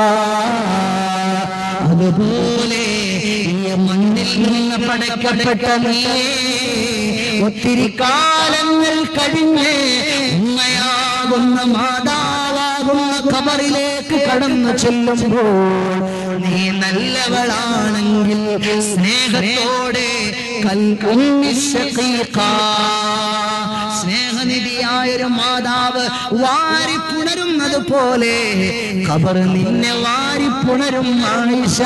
അതുപോലെ ഈ മണ്ണിൽ നിന്ന് പടക്കപ്പെട്ട നീ ഒത്തിരി കാലങ്ങൾ കഴിഞ്ഞ് ഉമ്മയാകുന്ന മാതാവാകുന്ന ഖബറിലേക്ക് കടന്നു ചെല്ലുമ്പോൾ നീ നല്ലവളാണെങ്കിൽ സ്നേഹത്തോടെ കൽക്കുഞ്ഞി ശഖീഖാ. സ്നേഹനിധിയായൊരു മാതാവ് വാരി പുണരുന്നത് പോലെ ഖബർ നിന്നെ വാരി പുണരും ആയിഷ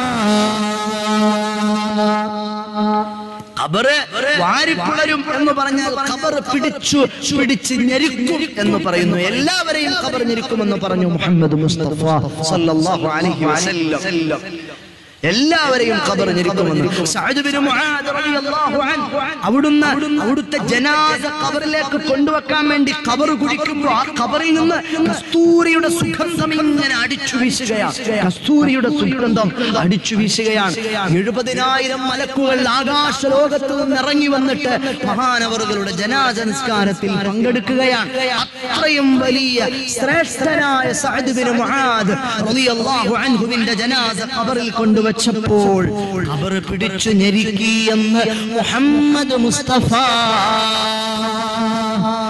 ഖബറ് വാരിപ്പുളരും എന്ന് പറഞ്ഞാൽ ഖബർ പിടിച്ചു പിടിച്ച് ഞെരുക്കും എന്ന് പറയുന്നു എല്ലാവരെയും ഖബർ ഞെരുക്കുമെന്ന് പറഞ്ഞു മുഹമ്മദ് മുസ്തഫ സല്ലല്ലാഹു അലൈഹി വസല്ലം എല്ലാവരെയും ഖബർ ഞെരുക്കുമെന്ന് സഅദ് ബിൻ മുആദ് റളിയല്ലാഹു അൻഹു അവിടുന്ന് അവിടുത്തെ ജനാസ ഖബറിലേക്ക് കൊണ്ടുവെക്കാൻ വേണ്ടി ഖബർ കുടിക്കുമ്പോൾ ആ ഖബറിൽ നിന്ന് കസ്തൂരിയുടെ സുഗന്ധം ഇങ്ങനെ അടിച്ചു വീശുകയാണ് കസ്തൂരിയുടെ സുഗന്ധം അടിച്ചു വീശുകയാണ് എഴുപതിനായിരം മലക്കുകൾ ആകാശ ലോകത്ത് നിന്ന് ഇറങ്ങി വന്നിട്ട് മഹാനവറുകളുടെ ജനാസ നിസ്കാരത്തിൽ പങ്കെടുക്കുകയാണ് അത്രയും വലിയ ശ്രേഷ്ഠനായ സഅദ് ബിൻ മുആദ് റളിയല്ലാഹു അൻഹുവിന്റെ ജനാസ ഖബറിൽ കൊണ്ടുവച്ചപ്പോൾ ഖബർ പിടിച്ചു ഞെരുക്കി എന്ന് മുഹമ്മദ് മുസ്തഫ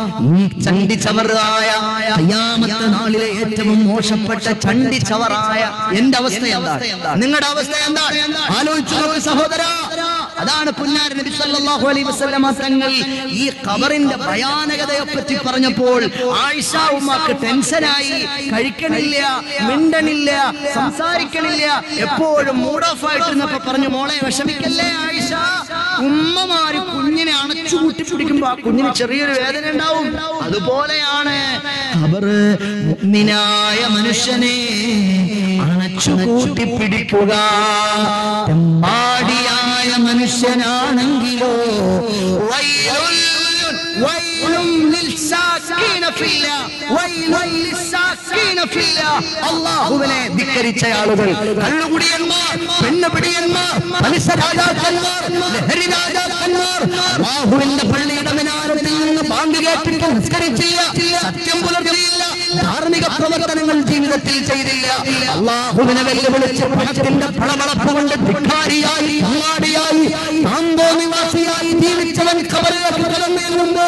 ഈ ചണ്ടി ചവറായ അയ്യാമത്തെ നാളിലെ ഏറ്റവും മോശപ്പെട്ട ചണ്ടി ചവറായ എന്റെ അവസ്ഥ എന്താണ് നിങ്ങളുടെ അവസ്ഥ എന്താണ് ആലോചിച്ചു നോക്ക് സഹോദര അതാണ് പുന്നാര നബി സല്ലല്ലാഹു അലൈഹി വസല്ലമ തങ്ങൾ ഈ ഖബറിന്റെ ഭയാനകതയെ പറ്റി പറഞ്ഞപ്പോൾ ആയിഷ ഉമ്മക്ക് ടെൻഷനായി കഴിക്കണില്ല മിണ്ടണില്ല സംസാരിക്കണില്ല എപ്പോഴും മൂഡ് ഓഫ് ആയിട്ട് പറഞ്ഞു മോളെ വിഷമിക്കല്ലേ ആയിഷ ഉമ്മമാര് കുഞ്ഞിനെ അണച്ചു കൂട്ടി പിടിക്കുമ്പോ ആ കുഞ്ഞിന് ചെറിയൊരു വേദന ഉണ്ടാവും അതുപോലെയാണ് ഖബറ് മുഅ്മിനായ മനുഷ്യനെ അണച്ചു കൂട്ടി പിടിക്കുക തെമ്മാടിയായ മനുഷ്യനാണെങ്കിലോ വൈലുൽ വൈലും ലിൽസാക്കീന ഫില്ലാ വൈലുൽ ലിൽസാക്കീന ഫില്ലാ അല്ലാഹുവിനെ ധിക്കരിച്ച ആളുകൾ കള്ളുകുടിയന്മാർ പെണ്ണുപിടിയന്മാർ പലിശ രാജാക്കന്മാർ ലഹരി രാജാക്കന്മാർ അല്ലാഹുവിന്റെ പള്ളിയുടെ മിനാരത്തിൽ നിന്ന് ബാങ്ക് കേട്ടിട്ട് നിസ്കരിച്ചില്ല സത്യം പുലർത്തിയില്ല ധാർമ്മിക പ്രവർത്തനങ്ങൾ ജീവിതത്തിൽ ചെയ്തില്ല അള്ളാഹുവിനെ വെല്ലുവിളിച്ച് പണത്തിന്റെ പളവളപ്പ് കൊണ്ട് ധിക്കാരിയായി അങ്ങാടിയായി താന്തോ നിവാസിയായി ജീവിച്ചവൻ ഖബറിലേക്ക് കടന്നിരുമ്പോൾ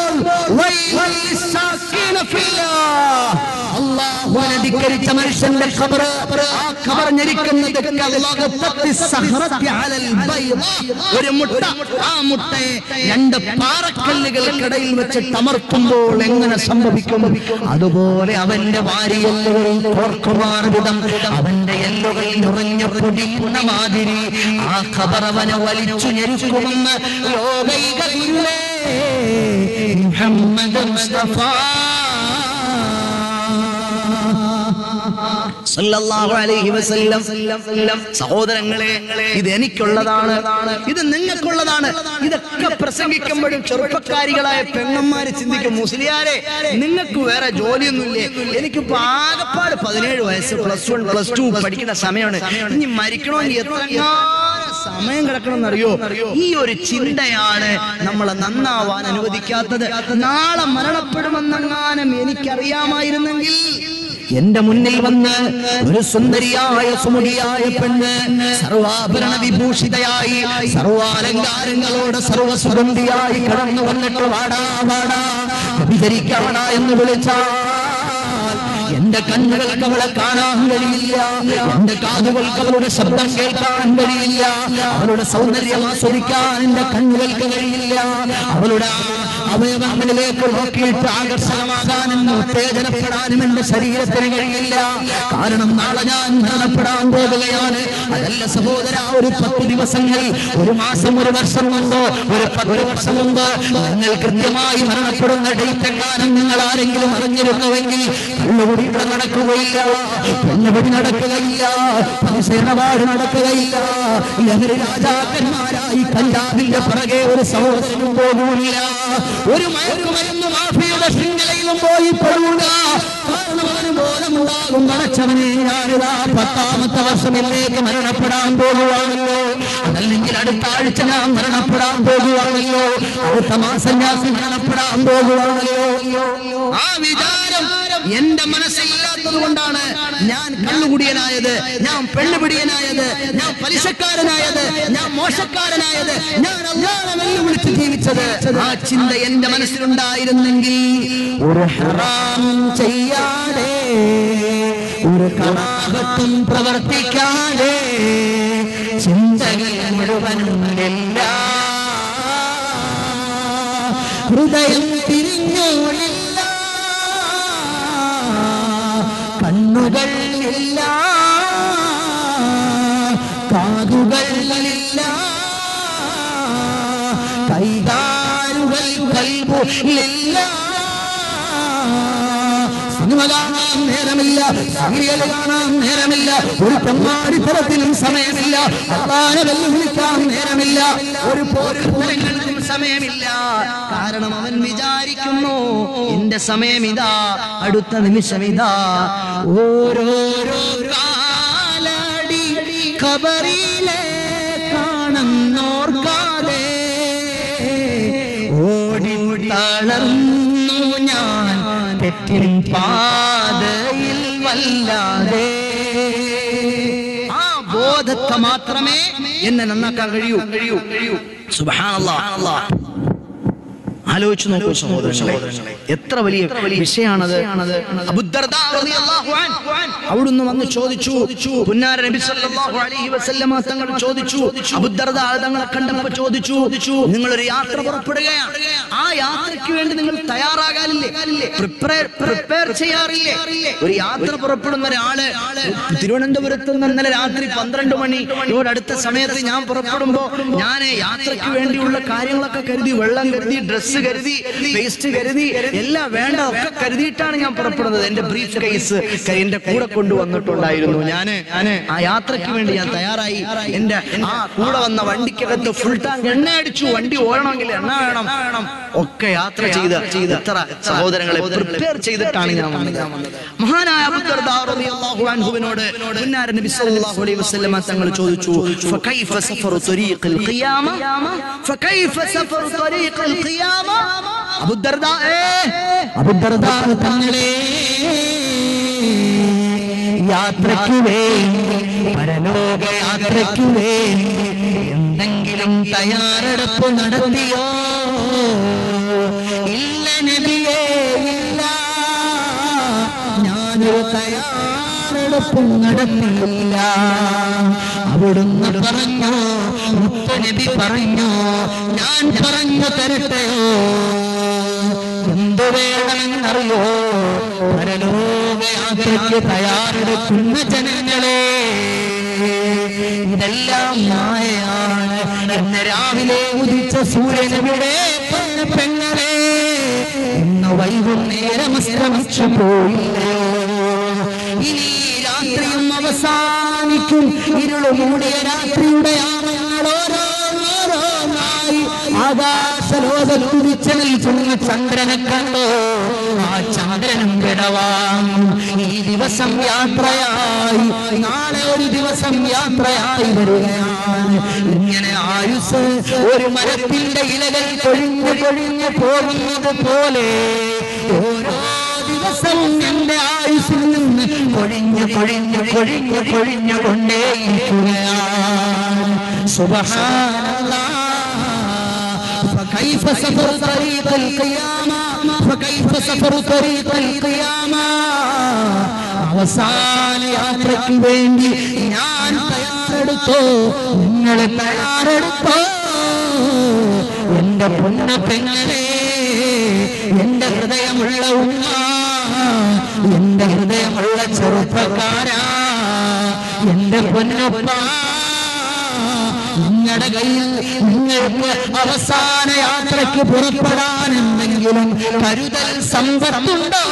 അള്ളാഹുവിനെ ധിക്കരിച്ച മനുഷ്യന്റെ ഖബർ ആ ഖബർ ഞെരിക്കുന്നത് ഒരു മുട്ട ആ മുട്ടയെ രണ്ട് പാറക്കല്ലുകൾക്കിടയിൽ വെച്ച് തമർത്തുമ്പോൾ എങ്ങനെ സംഭവിക്കും അതുപോലെ അവന്റെ വാരിയെല്ലുകൾ കോർക്കുമാർ വിധം അവന്റെ എല്ലുകൾ നിറഞ്ഞു പൊടിയുന്ന മാതിരി ആ ഖബർ അവനെ വലിച്ചു ഞെരുക്കുമെന്ന് ലോകൈക ഗുരുവേ മുഹമ്മദ് മുസ്തഫ സല്ലല്ലാഹു അലൈഹി വസല്ലം സഹോദരങ്ങളെ ഇത് എനിക്കുള്ളതാണ് ഇത് നിങ്ങൾക്കുള്ളതാണ് ഇതൊക്കെ പ്രസംഗിക്കുമ്പോഴും ചെറുപ്പക്കാരികളായ പെണ്ണന്മാര് ചിന്തിക്കും മുസ്ലിയാരെ നിങ്ങൾക്ക് വേറെ ജോലിയൊന്നുമില്ലേ എനിക്കിപ്പോ ആകപ്പാട് പതിനേഴ് വയസ്സ് പ്ലസ് വൺ പ്ലസ് ടു പഠിക്കുന്ന സമയമാണ് ഇനി മരിക്കണമെങ്കിൽ എത്ര സമയം കിടക്കണം അറിയോ ഈ ഒരു ചിന്തയാണ് നമ്മളെ നന്നാവാൻ അനുവദിക്കാത്തത് നാളെ മരണപ്പെടുമെന്നെങ്ങാനും എനിക്കറിയാമായിരുന്നെങ്കിൽ എന്റെ മുന്നിൽ വന്ന് ഒരു സുന്ദരിയായ സുമുഖിയായ പെണ്ണ് സർവാഭരണ വിഭൂഷിതയായി സർവാലങ്കാരങ്ങളോട് സർവസുഗന്ധിയായി കടന്നു വന്നിട്ട് വാടാ വാടാ വ്യഭിചരിക്കാടാ എന്ന് വിളിച്ചാൽ എന്റെ കണ്ണുകൾക്ക് അവളെ കാണാൻ കഴിയില്ല എന്റെ കാതുകൾക്ക് അവളുടെ ശബ്ദം കേൾക്കാൻ കഴിയില്ല അവളുടെ സൗന്ദര്യം ആസ്വദിക്കാൻ എന്റെ കണ്ണുകൾക്ക് കഴിയില്ല അവളുടെ അവയവങ്ങളിലേക്ക് നോക്കിയിട്ട് ആകർഷകമാകാനും ഉത്തേജനപ്പെടാനും എന്റെ ശരീരത്തിന് കഴിയില്ല കാരണം നാളെ ഞാൻ മരണപ്പെടാൻ പോകുകയാണ് അതല്ല സഹോദര ഒരു പത്ത് ദിവസങ്ങൾ ഒരു മാസം ഒരു വർഷം മുമ്പോ ഒരു പത്ത് വർഷം മുമ്പ് നിങ്ങൾ കൃത്യമായി മരണപ്പെടുന്ന ഡേറ്റ് എങ്ങാനും നിങ്ങൾ ആരെങ്കിലും അറിഞ്ഞിരുന്നുവെങ്കിൽ കള്ളുകൂടി ഇവിടെ നടക്കുകയില്ല പെണ്ണുപടി നടക്കുകയില്ല പരസ്യപാട് നടക്കുകയില്ല ലഹരി രാജാക്കന്മാരായി കഞ്ചാവിന്റെ പിറകെ ഒരു സഹോദരനും പോകൂല ഒരു മയക്കുമരുന്ന് മാഫിയുടെ ശൃംഖലയിലും പോയി പെടൂല കാരണം അവന് ബോധമുണ്ടാകും പടച്ചവനെ ഞാനിതാ പത്താമത്തെ വർഷമിലേക്ക് മരണപ്പെടാൻ പോകുവാണല്ലോ അതല്ലെങ്കിൽ അടുത്ത ആഴ്ച ഞാൻ മരണപ്പെടാൻ പോകുവാണല്ലോ അടുത്ത മാസം ഞാൻ മരണപ്പെടാൻ പോകുവാണല്ലോ ആ വിചാരം എന്റെ മനസ്സില്ലാത്തത് കൊണ്ടാണ് ഞാൻ കള്ളുകുടിയനായത് ഞാൻ പെണ്ണുപിടിയനായത് ഞാൻ പലിശക്കാരനായത് ഞാൻ മോശക്കാരനായത് ഞാൻ അല്ലാതെ വെല്ലുവിളിച്ച് ജീവിച്ചത് ആ ചിന്ത എന്റെ മനസ്സിലുണ്ടായിരുന്നെങ്കിൽ ഒരു ഹറാം ചെയ്യാതെ ഒരു കലാപത്തും പ്രവർത്തിക്കാതെ ചിന്തകൾ മുഴുവനും എല്ലാ ഹൃദയം തിരിഞ്ഞോളില്ല കണ്ണുകൾ ഇല്ല കാതുകൾ ഇല്ല കൈകാലുകൾ കൽബില്ല സിനിമ കാണാൻ നേരമില്ല സീരിയൽ കാണാൻ നേരമില്ല ഒരു പെമ്മാടിത്തരത്തിലും സമയമില്ല അള്ളാനെ വെല്ലുവിളിക്കാൻ നേരമില്ല ഒരു പോരുങ്ങൾക്കും സമയമില്ല കാരണം അവൻ വിചാരിക്കുന്നു എന്റെ സമയം ഇതാ അടുത്ത നിമിഷം ഇതാ ഓരോരോ കാലടി ഖബറിലെ കാണുന്നോർക്കാതെ ഓടി തളർന്നു ഞാൻ തെറ്റിൻ പാതയിൽ വല്ലാതെ ആ ബോധത്തെ മാത്രമേ എന്നെ നന്നാക്കാൻ കഴിയൂ കഴിയൂ കഴിയൂ സുബ്ഹാനല്ലാഹ് ആലോചിച്ചു നോക്കൂ സഹോദരങ്ങളെ എത്ര വലിയ വിഷയമാണത് അബൂദർദാ റളിയല്ലാഹു അൻഹു അവിടുന്ന് വന്ന് ചോദിച്ചു പുന്നാര നബി സല്ലല്ലാഹു അലൈഹി വസല്ലമ തങ്ങൾ ചോദിച്ചു അബൂദർദാ തങ്ങളെ കണ്ടപ്പോൾ ചോദിച്ചു നിങ്ങൾ ഒരു യാത്ര പുറപ്പെടുകയാണ് ആ യാത്രയ്ക്ക് വേണ്ടി നിങ്ങൾ തയ്യാറാകാനില്ലേ പ്രിപ്പയർ പ്രിപ്പയർ ചെയ്യാറില്ലേ ഒരു യാത്ര പുറപ്പെടുന്ന ഒരാള് തിരുവനന്തപുരത്ത് നിന്ന് ഇന്നലെ രാത്രി പന്ത്രണ്ട് മണി ഇവിടെ അടുത്ത സമയത്ത് ഞാൻ പുറപ്പെടുമ്പോ ഞാൻ യാത്രയ്ക്ക് വേണ്ടിയുള്ള കാര്യങ്ങളൊക്കെ കരുതി വെള്ളം കരുതി ഡ്രസ്സ് കരുതി വേസ്റ്റ് കരുതി എല്ലാം വേണ്ട ഒക്കെ കരുതിയിട്ടാണ് ഞാൻ പുറപ്പെടുന്നത് എന്റെ ബ്രീഫ് കേസ് എന്റെ കൂടെ കൊണ്ടുവന്നിട്ടുണ്ടായിരുന്നു ഞാന് ഞാന് ആ യാത്രയ്ക്ക് വേണ്ടി ഞാൻ തയ്യാറായി എന്റെ ആ കൂടെ വന്ന വണ്ടിക്കകത്ത് ഫുൾ ടാങ്ക് എണ്ണ അടിച്ചു വണ്ടി ഓടണമെങ്കിൽ എണ്ണ വേണം ഒക്കെ യാത്ര ചെയ്ത് ചെയ്ത് എത്ര സഹോദരങ്ങളെ പ്രിപ്പയർ ചെയ്തിട്ടാണ് ഞാൻ വന്നത് മഹാനായ അബൂദർദാ റളിയല്ലാഹു അൻഹുവിനോട് പുന്നാര നബി സല്ലല്ലാഹു അലൈഹി വസല്ലമ തങ്ങൾ ചോദിച്ചു ഫകൈഫ സഫറു ത്വരീഖിൽ ഖിയാമ ഫകൈഫ സഫറു ത്വരീഖിൽ ഖിയാമ അബൂദർദാ അബൂദർദാ തങ്ങളെ യാത്രയ്ക്ക് വേണ്ടി പരലോക യാത്രയ്ക്ക് വേണ്ടി എന്തെങ്കിലും തയ്യാറെടുപ്പ് നടത്തിയോ ഇല്ല നബിയേ ഇല്ല ഞാനൊരു തയ്യാറെടുപ്പും നടത്തിയില്ല അവിടുന്ന് പറഞ്ഞു മുത്തനബി പറഞ്ഞു ഞാൻ പറഞ്ഞു തരട്ടെയോ എന്തു വേണമെന്നറിയോ പരലോകയാത്രയ്ക്ക് തയ്യാറെടുക്കുന്ന ജനങ്ങളെ ഇതെല്ലാം മായയാണ് എന്ന് രാവിലെ ഉദിച്ച സൂര്യനവിടെ പെങ്ങളെ ഇന്ന് വൈകുന്നേരം അസ്തമിച്ചു പോയില്ലയോ ഇനി രാത്രിയും അവസാനിക്കും ഇരുളു മൂടിയ രാത്രിയുടെ ആറങ്ങൾ ഓരോന്നോരോന്നായി ആകാശലോകത്ത് ഉദിച്ചു നിൽക്കുന്ന ചന്ദ്രനെ കണ്ടോ ആ ചന്ദ്രനും വിടവാങ്ങും ഈ ദിവസം യാത്രയായി നാളെ ഒരു ദിവസം യാത്രയായി വരികയാണ് ഇങ്ങനെ ആയുസ് ഒരു മരത്തിന്റെ ഇലകൾ കൊഴിഞ്ഞു കൊഴിഞ്ഞു പോകുന്നത് പോലെ ഓരോ ദിവസം എന്റെ ആയുസ്സിൽ നിന്ന് കൊഴിഞ്ഞു കൊഴിഞ്ഞു കൊഴിഞ്ഞു കൊഴിഞ്ഞു കൊണ്ടേയിരിക്കുകയാണ് സുബഹാനല്ലാഹ് فكيف سفر طريق القيامة فكيف سفر طريق القيامة അവസാന യാത്രയ്ക്ക് വേണ്ടി ഞാൻ തയ്യാറെടുത്തോ നിങ്ങൾ തയ്യാറെടുത്തോ എന്റെ പൊന്ന പെങ്ങളെ എന്റെ ഹൃദയമുള്ള ഉമ്മ എന്റെ ഹൃദയമുള്ള ചെറുപ്പക്കാരാ എന്റെ പൊന്നപ്പ നിങ്ങളുടെ കയ്യിൽ നിങ്ങൾക്ക് അവസാന യാത്രയ്ക്ക് പുറപ്പെടാൻ എന്തെങ്കിലും കരുതൽ സമ്പത്തുണ്ടോ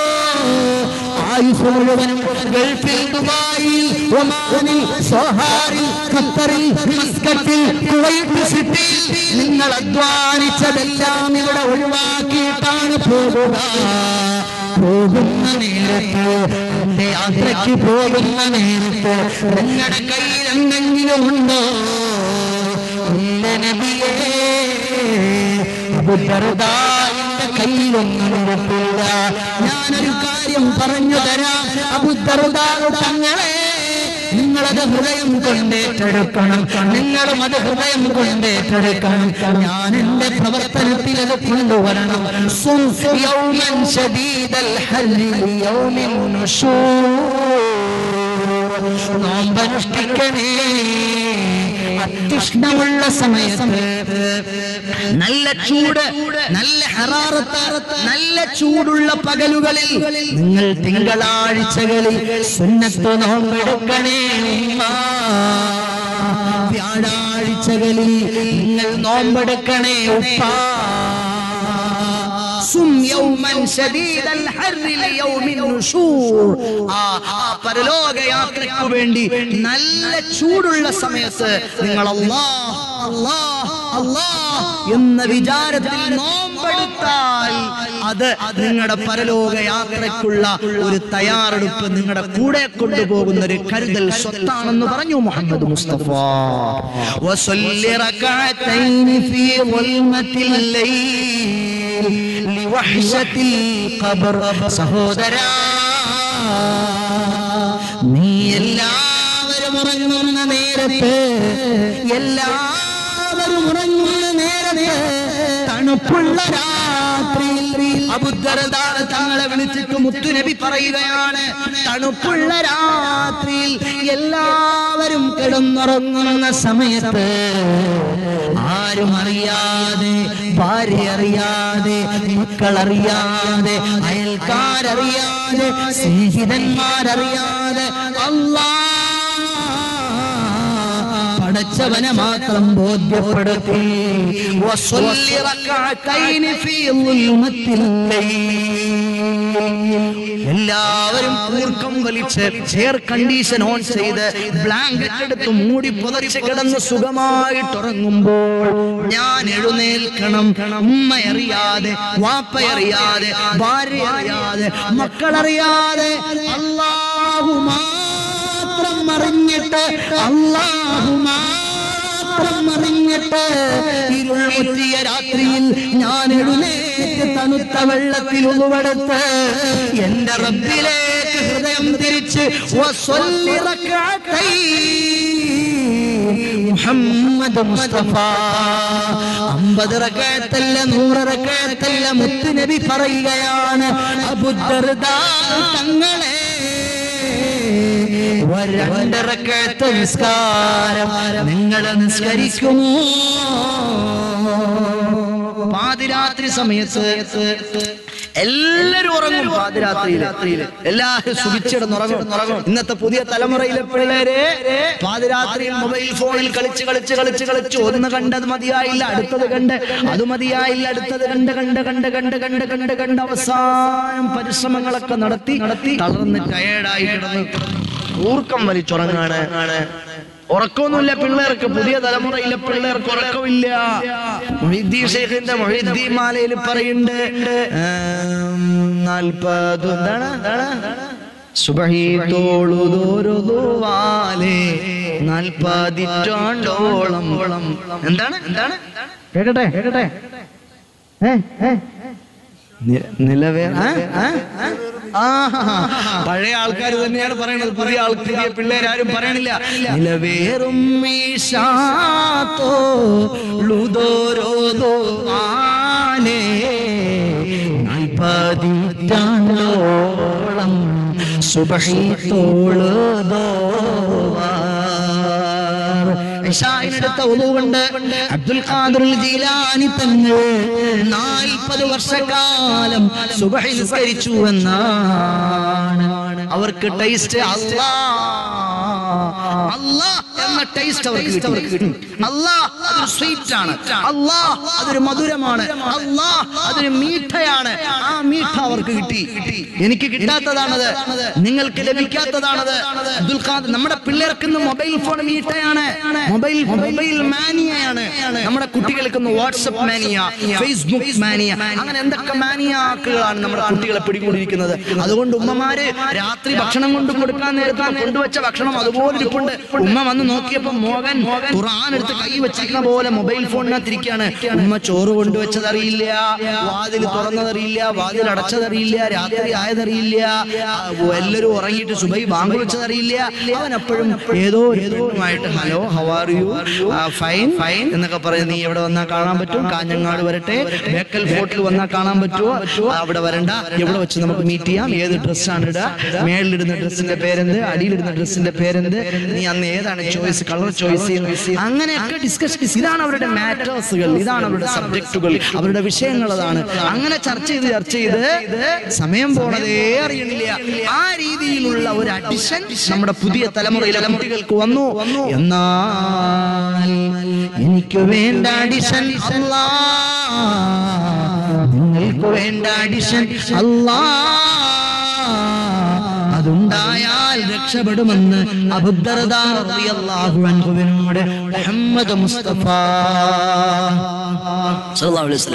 ആയുസ് മുഴുവനും ഗൾഫിൽ ദുബായിൽ ഒമാനിൽ സോഹാറിൽ ഖത്തറിൽ മസ്കറ്റിൽ കുവൈറ്റ് സിറ്റിയിൽ നിങ്ങൾ അധ്വാനിച്ചതെല്ലാം ഇവിടെ ഒഴിവാക്കിയിട്ടാണ് പോകുക പോകുന്ന നേരത്ത് എന്റെ യാത്രയ്ക്ക് പോകുന്ന നേരത്ത് നിങ്ങളുടെ കയ്യിൽ എന്തെങ്കിലും ഉണ്ടോ ഇല്ല നബിയേ അബുദർദാന്റെ കയ്യിലൊന്നും ഇരിപ്പില്ല ഞാനൊരു കാര്യം പറഞ്ഞു തരാം അബുദർദാ തങ്ങളെ നിങ്ങളത് ഹൃദയം കൊണ്ടേറ്റെടുക്കണം നിങ്ങളും അത് ഹൃദയം കൊണ്ടേറ്റെടുക്കണം ഞാൻ എന്റെ പ്രവർത്തനത്തിൽ അത് കൊണ്ടുവരണം സും യൗമൻ ശദീദൽ ഹല്ലി യൗമിൻ നുശൂർ നോമ്പനുഷ്ഠിക്കണേ അത്യുഷ്ണമുള്ള സമയത്ത് നല്ല ചൂട് നല്ല ഹറാറത്ത് നല്ല ചൂടുള്ള പകലുകളിൽ നിങ്ങൾ തിങ്കളാഴ്ചകളിൽ സുന്നത്ത് നോമ്പെടുക്കണേ ഉമ്മ. വ്യാഴാഴ്ചകളിൽ നിങ്ങൾ നോമ്പെടുക്കണേ ഉപ്പ സും യൗമൻ ശദീദൽ ഹർരി ലിയൗമിൻ നുശൂർ. ആ ആ പരലോക യാത്രയ്ക്ക് വേണ്ടി നല്ല ചൂടുള്ള സമയത്ത് നിങ്ങൾ അല്ലാഹ് അല്ലാഹ് അല്ലാഹ് എന്ന വിചാരത്തിൽ നോമ്പെടുത്താൽ അത് നിങ്ങളുടെ പരലോക യാത്രയ്ക്കുള്ള ഒരു തയ്യാറെടുപ്പ് നിങ്ങളുടെ കൂടെ കൊണ്ടുപോകുന്ന ഒരു കരുതൽ സ്വത്താണെന്ന് പറഞ്ഞു മുഹമ്മദ് മുസ്തഫ വസല്ലി റകഅത്തൈൻ ഫീ ളുൽമത്തിൽ ലൈൽ ലിവഹ്ശത്തിൽ ഖബർ സഹോദരാ നീ എല്ലാവരും ഉറങ്ങുന്ന നേരത്ത് എല്ലാവരും എല്ലാവരും ഉറങ്ങുന്ന നേരത്ത് തണുപ്പുള്ള രാത്രിയിൽ അബുദ്ധരതാണ് തങ്ങളെ വിളിച്ചിട്ട് മുത്തുനബി പറയുകയാണ് തണുപ്പുള്ള രാത്രിയിൽ എല്ലാവരും കിടന്നുറങ്ങുന്ന സമയത്ത് ആരും അറിയാതെ ഭാര്യ അറിയാതെ മക്കളറിയാതെ അയൽക്കാരറിയാതെ സ്നേഹിതന്മാരറിയാതെ അല്ലാ പടച്ചവനെ മാത്രം ബോധ്യപ്പെടുത്തി വസ്വല്ലി റക്അത്തൈനി ഫീ ളുൽമത്തിൽ എല്ലാവരും കൂർക്കം വലിച്ച് എയർ കണ്ടീഷൻ ഓൺ ചെയ്ത് ബ്ലാങ്കറ്റ് എടുത്ത് മൂടി പുതച്ച് കിടന്ന് സുഖമായിട്ട് ഉറങ്ങുമ്പോൾ ഞാൻ എഴുന്നേൽക്കണം ഉമ്മയറിയാതെ വാപ്പയറിയാതെ ഭാര്യ അറിയാതെ മക്കളറിയാതെ അല്ലാഹു മാത്രം അറിഞ്ഞിട്ട് അല്ലാഹു മാത്രം അറിഞ്ഞിട്ട് ഇരുൾ മുറ്റിയ രാത്രിയിൽ ഞാൻ എഴുന്നേറ്റ് തണുത്ത വെള്ളത്തിൽ ഉളുവെടുത്ത് എന്റെ റബ്ബിലേക്ക് ഹൃദയം തിരിച്ച് വസ്വല്ലി റക്അത്തൈ മുഹമ്മദ് മുസ്തഫ അമ്പത് റക്കഴത്തല്ല നൂറ് റക്കഴത്തല്ല മുത്തുനബി പറയുകയാണ് അബുദ്ധർദ തങ്ങളെ രണ്ടരക്കഴത്ത് നിസ്കാരം നിങ്ങൾ നിസ്കരിക്കുമോ പാതിരാത്രി സമയത്ത് എല്ലാരും ഉറങ്ങും പാതിരാത്രിയിൽ എല്ലാവരും സുഖിച്ചിടന്നുറങ്ങും ഇന്നത്തെ പുതിയ തലമുറയിലെ പിള്ളേരെ പാതിരാത്രിയിൽ മൊബൈൽ ഫോണിൽ കളിച്ച് കളിച്ച് കളിച്ച് കളിച്ച് ഒന്ന് കണ്ടത് മതിയായില്ല അടുത്തത് കണ്ട് അത് മതിയായില്ല അടുത്തത് കണ്ട് കണ്ട് കണ്ട് കണ്ട് കണ്ട് കണ്ട് കണ്ട് അവസാനം പരിശ്രമങ്ങളൊക്കെ നടത്തി നടത്തി തളർന്ന് ടയേർഡായി കിടന്ന് ഊർക്കം വലിച്ചുറങ്ങാണ് ഉറക്കമൊന്നുമില്ല പിള്ളേർക്ക് പുതിയ തലമുറയിലെ പിള്ളേർക്ക് ഉറക്കമില്ല മൊഹീദ്ദീൻ ഷെയ്ഖിന്റെ മൊഹീദ്ദീൻ മാലയിൽ പറയുന്നുണ്ട് ഏം, നാൽപ്പത് എന്താണ് സുബഹി തോളുതോരുവാലേ നാൽപ്പതിറ്റാണ്ടോളം എന്താണ് എന്താണ് കേക്കട്ടെ കേക്കട്ടെ ഏ ഏ നി- നിലവേ ആ? ആ? ആ? ആഹാ. പഴയ ആൾക്കാർ തന്നെയാണ് പറയുന്നത് പുതിയ ആൾ പുതിയ പിള്ളേരാരും പറയണില്ല നിലവേറും മീശാത്തോളുതോരോതോവാലേ നാൽപ്പതിറ്റാണ്ടോളം സുബഹി ഇഷായിനെടുത്ത ഒന്നുകൊണ്ട് അബ്ദുൽ ഖാദിർ ജീലാനി തങ്ങൾ നാൽപ്പത് വർഷക്കാലം സുബഹി നിസ്കരിച്ചു എന്നാണ് അവർക്ക് ടേസ്റ്റ് അല്ലാ അല്ലാ എന്ന ടേസ്റ്റ് അവർക്ക് കിട്ടി അല്ലാ അതൊരു സ്വീറ്റ് ആണ് അല്ലാ അതൊരു മധുരമാണ് അല്ലാ അതൊരു മീഠയാണ് ആ മീഠ അവർക്ക് കിട്ടി എനിക്ക് കിട്ടാത്തതാണത് നിങ്ങൾക്ക് ലഭിക്കാത്തതാണത് അബ്ദുൽ ഖാദർ നമ്മുടെ പിള്ളേർക്ക് ഇന്ന് മൊബൈൽ ഫോൺ മീഠയാണ് മൊബൈൽ മൊബൈൽ മാനിയയാണ് നമ്മുടെ കുട്ടികൾക്ക് ഇന്ന് വാട്സപ്പ് മാനിയ ഫേസ്ബുക്ക് മാനിയ അങ്ങനെ എന്തൊക്കെ മാനിയാക്കുകളാണ് നമ്മുടെ കുട്ടികളെ പിടികൂടിയിരിക്കുന്നത് അതുകൊണ്ട് ഉമ്മമാര് രാത്രി ഭക്ഷണം കൊണ്ട് കൊടുക്കാൻ നേരത്തെ കൊണ്ടുവച്ച ഭക്ഷണം അതുപോലെ ഇരിപ്പുണ്ട് ഉമ്മ വന്ന് നോക്കിയപ്പോ മോഹൻ ഖുർആൻ എടുത്ത് കൈ വെച്ചിരിക്കുന്ന പോലെ മൊബൈൽ ഫോണിനകത്തിരിക്കാണ് ഉമ്മ ചോറ് കൊണ്ടുവച്ചതറിയില്ല വാതിൽ തുറന്നതറിയില്ല വാതിൽ അടച്ചതറിയില്ല രാത്രി ആയതറിയില്ല ആ, എല്ലാവരും ഉറങ്ങിയിട്ട് സുബൈ ബാങ്ക് വെച്ചതറിയില്ല അവൻ എപ്പോഴും ഏതോ ഏതോമായിട്ട് hello how are you fine fine എന്നൊക്കെ പറയും നീ എവിടെ വന്നാൽ കാണാൻ പറ്റും കാഞ്ഞങ്ങാട് വരട്ടെ ബേക്കൽ ഫോർട്ടിൽ വന്നാൽ കാണാൻ പറ്റുമോ ആ, അവിടെ വരണ്ട എവിടെ വെച്ച് നമുക്ക് മീറ്റ് ചെയ്യാം ഏത് ഡ്രസ്സാണ് ഇടുക മേളിലിടുന്ന ഡ്രസ്സിന്റെ പേരെന്ത് അടിയിലിടുന്ന ഡ്രസ്സിന്റെ പേരെന്ത് നീ അന്ന് ഏതാണ് ചോയ്സ് കളർ ചോയ്സ് ചെയ്യുന്നത് അങ്ങനെയൊക്കെ ഡിസ്കഷൻ ഇതാണ് അവരുടെ മാറ്റേഴ്സുകൾ ഇതാണ് അവരുടെ സബ്ജക്റ്റുകൾ അവരുടെ വിഷയങ്ങൾ അതാണ് അങ്ങനെ ചർച്ച ചെയ്ത് ചർച്ച ചെയ്ത് സമയം പോണതേ അറിയണില്ല ആ രീതിയിലുള്ള ഒരു അഡിഷൻ നമ്മുടെ പുതിയ തലമുറയിലെ കുട്ടികൾക്ക് വന്നു എന്നാൽ എനിക്ക് വേണ്ട അഡിഷൻ അല്ലാ നിങ്ങൾക്ക് വേണ്ട അഡിഷൻ അല്ലാ അതുണ്ടായാൽ രക്ഷപ്പെടുമെന്ന് അബുദ്ധറദാഹുവിനോട് മുഹമ്മദ് മുസ്തഫ സല്ലല്ലാഹു അലൈഹി വസല്ലം